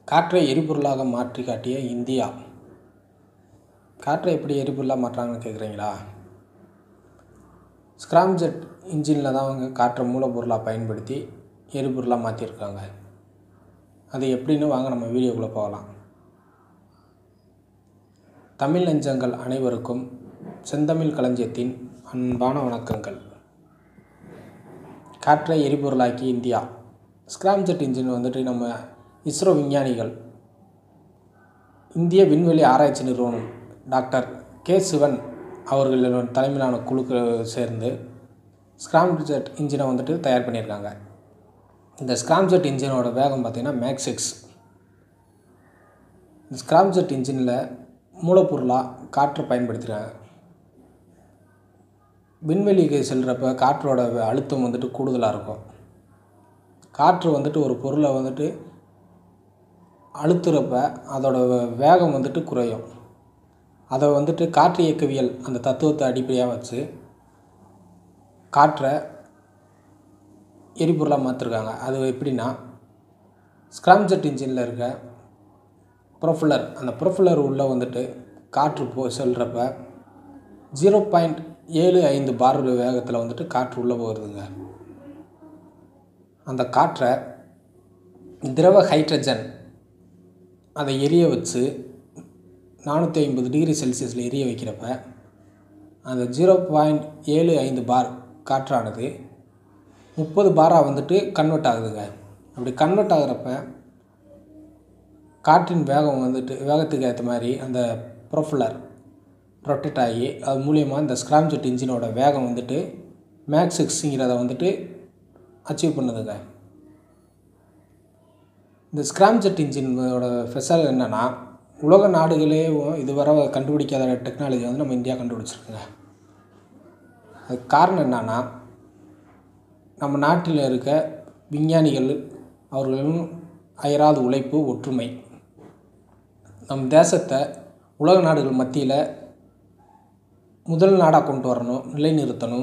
காற்றை எரிபொருளாக மாற்றி காட்டிய இந்தியா காற்றை எப்படி எரிபொருளாக மாற்றுறாங்கன்னு கேட்குறீங்களா ஸ்க்ராம்ஜெட் இன்ஜினில் தான் அவங்க காற்றை மூலப்பொருளாக பயன்படுத்தி எரிபொருளாக மாற்றிருக்காங்க அது எப்படின்னு வாங்க நம்ம வீடியோக்குள்ளே போகலாம் தமிழ் நெஞ்சங்கள் அனைவருக்கும் செந்தமிழ் களஞ்சியத்தின் அன்பான வணக்கங்கள் காற்றை எரிபொருளாக்கி இந்தியா ஸ்க்ராம்ஜெட் இன்ஜின் வந்துட்டு நம்ம இஸ்ரோ விஞ்ஞானிகள் இந்திய விண்வெளி ஆராய்ச்சி நிறுவனம் டாக்டர் கே சிவன் அவர்களின் தலைமையிலான குழுக்கு சேர்ந்து ஸ்க்ராம்ஜெட் இன்ஜினை வந்துட்டு தயார் பண்ணியிருக்காங்க இந்த ஸ்க்ராம்ஜெட் இன்ஜினோட வேகம் பார்த்திங்கன்னா மேக்ஸ் சிக்ஸ் இந்த ஸ்க்ராம்ஜெட் இன்ஜினில் மூலப்பொருளாக காற்றை பயன்படுத்துகிறாங்க விண்வெளிக்கு செல்கிறப்ப காற்றோட அழுத்தம் வந்துட்டு கூடுதலாக இருக்கும் காற்று வந்துட்டு ஒரு பொருளை வந்துட்டு அழுத்துறப்ப அதோட வேகம் வந்துட்டு குறையும் அதை வந்துட்டு காற்று இயக்கவியல் அந்த தத்துவத்தை அடிப்படையாக வச்சு காற்றை எரிபொருளாக மாற்றிருக்காங்க அது எப்படின்னா ஸ்க்ராம்ஜெட் இன்ஜினில் இருக்க ப்ரொஃபுல்லர் அந்த ப்ரொஃபுல்லர் உள்ளே வந்துட்டு காற்று போ செல்கிறப்ப ஜீரோ பாயிண்ட் ஏழு ஐந்து பார் வேகத்தில் வந்துட்டு காற்று உள்ளே போகிறதுங்க அந்த காற்றை திரவ ஹைட்ரஜன் அதை எரிய வச்சு நானூற்றி ஐம்பது டிகிரி செல்சியஸில் எரிய வைக்கிறப்ப அந்த ஜீரோ பாயிண்ட் ஏழு ஐந்து பார் காற்றானது முப்பது பாராக வந்துட்டு கன்வெர்ட் ஆகுதுங்க அப்படி கன்வெர்ட் ஆகிறப்ப காற்றின் வேகம் வந்துட்டு வேகத்துக்கு ஏற்ற மாதிரி அந்த ப்ரொஃபுலர் ரொட்டேட் ஆகி அது மூலியமாக இந்த ஸ்க்ராம்ஜெட் இன்ஜினோட வேகம் வந்துட்டு மேக்ஸ் சிக்ஸுங்கிறத வந்துட்டு அச்சீவ் பண்ணுதுங்க இந்த ஸ்க்ராம்ஜெட் இன்ஜினோட ஸ்பெஷல் என்னென்னா உலக நாடுகளே இதுவரை கண்டுபிடிக்காத டெக்னாலஜி வந்து நம்ம இந்தியா கண்டுபிடிச்சிருக்குங்க அதுக்கு காரணம் என்னென்னா நம்ம நாட்டில் இருக்க விஞ்ஞானிகள் அவர்களின் அயராத உழைப்பு ஒற்றுமை நம் தேசத்தை உலக நாடுகள் மத்தியில் முதல் நாடாக கொண்டு வரணும் நிலைநிறுத்தணும்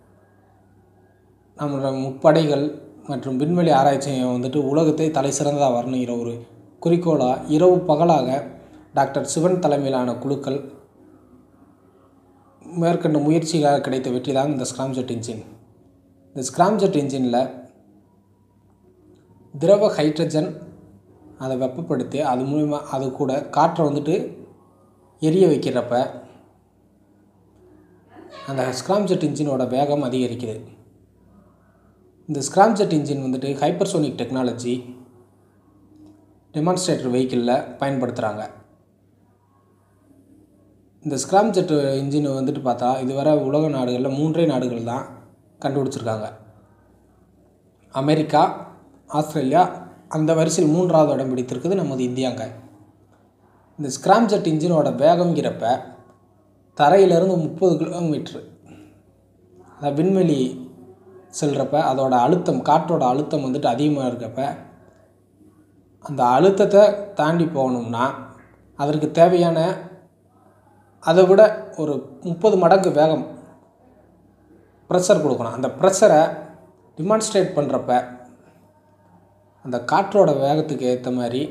நம்மளோட முப்படைகள் மற்றும் விண்வெளி ஆராய்ச்சியை வந்துட்டு உலகத்தை தலை சிறந்ததாக வரணுங்கிற ஒரு குறிக்கோளாக இரவு பகலாக டாக்டர் சிவன் தலைமையிலான குழுக்கள் மேற்கண்ட முயற்சியாக கிடைத்த வெற்றி தான் இந்த ஸ்க்ராம்ஜெட் இன்ஜின் இந்த ஸ்க்ராம்ஜெட் இன்ஜினில் திரவ ஹைட்ரஜன் அதை வெப்பப்படுத்தி அது மூலிமா அது கூட காற்றை வந்துட்டு எரிய வைக்கிறப்ப அந்த ஸ்க்ராம்ஜெட் இன்ஜினோட வேகம் அதிகரிக்குது இந்த ஸ்க்ராம்ஜெட் இன்ஜின் வந்துட்டு ஹைப்பர்சோனிக் டெக்னாலஜி டெமான்ஸ்ட்ரேட்டர் வெஹிக்கிளில் பயன்படுத்துகிறாங்க இந்த ஸ்க்ராம்ஜெட் இன்ஜின் வந்துட்டு பார்த்தா இதுவரை உலக நாடுகளில் மூன்றே நாடுகள் தான் கண்டுபிடிச்சிருக்காங்க அமெரிக்கா ஆஸ்திரேலியா அந்த வரிசையில் மூன்றாவது இடம் பிடித்திருக்குது நமது இந்தியாங்க இந்த ஸ்க்ராம்ஜெட் இன்ஜினோட வேகங்கிறப்ப தரையிலேருந்து முப்பது கிலோமீட்ரு அதாவது விண்வெளி செல்கிறப்ப அதோட அழுத்தம் காற்றோட அழுத்தம் வந்துட்டு அதிகமாக இருக்கப்ப அந்த அழுத்தத்தை தாண்டி போகணும்னா அதற்கு தேவையான அதை விட ஒரு முப்பது மடங்கு வேகம் ப்ரெஷர் கொடுக்கணும் அந்த ப்ரெஷரை டிமான்ஸ்ட்ரேட் பண்ணுறப்ப அந்த காற்றோட வேகத்துக்கு ஏற்ற மாதிரி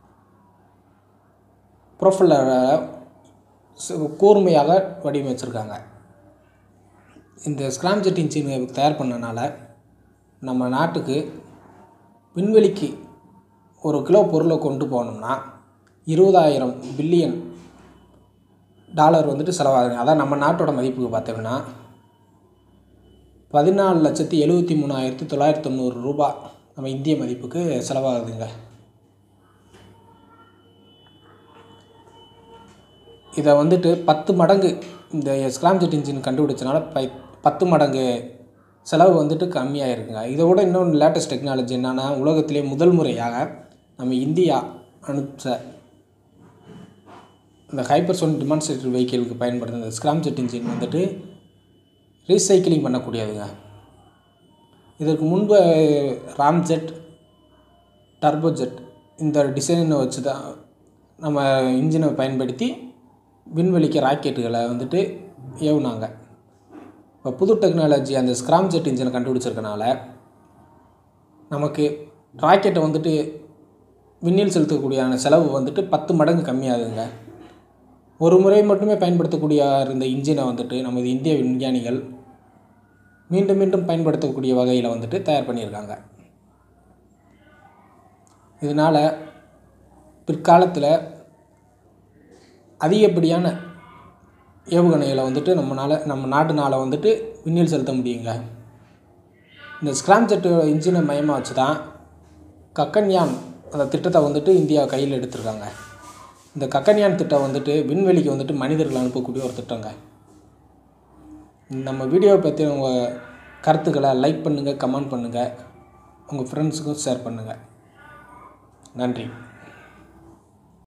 ப்ரொஃபைலரை கூர்மையாக வடிவமைச்சிருக்காங்க இந்த ஸ்க்ராம்ஜெட் இன்ஜின் தயார் பண்ணனால நம்ம நாட்டுக்கு விண்வெளிக்கு ஒரு கிலோ பொருளை கொண்டு போனோம்னா இருபதாயிரம் பில்லியன் டாலர் வந்துட்டு செலவாகுங்க அதான் நம்ம நாட்டோட மதிப்புக்கு பார்த்தோம்னா பதினாலு லட்சத்தி எழுபத்தி மூணாயிரத்தி தொள்ளாயிரத்தி தொண்ணூறு ரூபா நம்ம இந்திய மதிப்புக்கு செலவாகுதுங்க இதை வந்துட்டு பத்து மடங்கு இந்த ஸ்க்ராம்ஜெட் இன்ஜின் கண்டுபிடிச்சனால பை பத்து மடங்கு செலவு வந்துட்டு கம்மியாக இருக்குங்க இதை விட இன்னொன்று லேட்டஸ்ட் டெக்னாலஜி என்னென்னா உலகத்திலே முதல் முறையாக நம்ம இந்தியா அனுப்பிச்ச இந்த ஹைப்பர்சோன் டிமான்ஸ்ட்ரேட்டர் வெஹிக்கிளுக்கு பயன்படுத்த இந்த ஸ்க்ராம்ஜெட் இன்ஜின் வந்துட்டு ரீசைக்கிளிங் பண்ணக்கூடியதுங்க இதற்கு முன்பு ராம்ஜெட் டர்போஜெட் இந்த டிசைனை வச்சு தான் நம்ம இன்ஜினை பயன்படுத்தி விண்வெளிக்கு ராக்கெட்டுகளை வந்துட்டு ஏவுனாங்க இப்போ புது டெக்னாலஜி அந்த ஸ்க்ராம்ஜெட் இன்ஜினை கண்டுபிடிச்சிருக்கனால நமக்கு ராக்கெட்டை வந்துட்டு விண்ணில் செலுத்தக்கூடியான செலவு வந்துட்டு பத்து மடங்கு கம்மியாகுதுங்க ஒரு முறை மட்டுமே பயன்படுத்தக்கூடிய இந்த இன்ஜினை வந்துட்டு நமது இந்திய விஞ்ஞானிகள் மீண்டும் மீண்டும் பயன்படுத்தக்கூடிய வகையில் வந்துட்டு தயார் பண்ணியிருக்காங்க இதனால் பிற்காலத்தில் அதிகப்படியான ஏவுகணைகளை வந்துட்டு நம்மளால் நம்ம நாட்டுனால் வந்துட்டு விண்ணில் செலுத்த முடியுங்க இந்த ஸ்க்ராம் ஜெட்டு இன்ஜினை மையமாக வச்சு தான் கக்கன்யான் அந்த திட்டத்தை வந்துட்டு இந்தியா கையில் எடுத்திருக்காங்க இந்த கக்கன்யான் திட்டம் வந்துட்டு விண்வெளிக்கு வந்துட்டு மனிதர்கள் அனுப்பக்கூடிய ஒரு திட்டங்க நம்ம வீடியோவை பற்றி உங்கள் கருத்துக்களை லைக் பண்ணுங்கள் கமெண்ட் பண்ணுங்கள் உங்கள் ஃப்ரெண்ட்ஸுக்கும் ஷேர் பண்ணுங்கள் நன்றி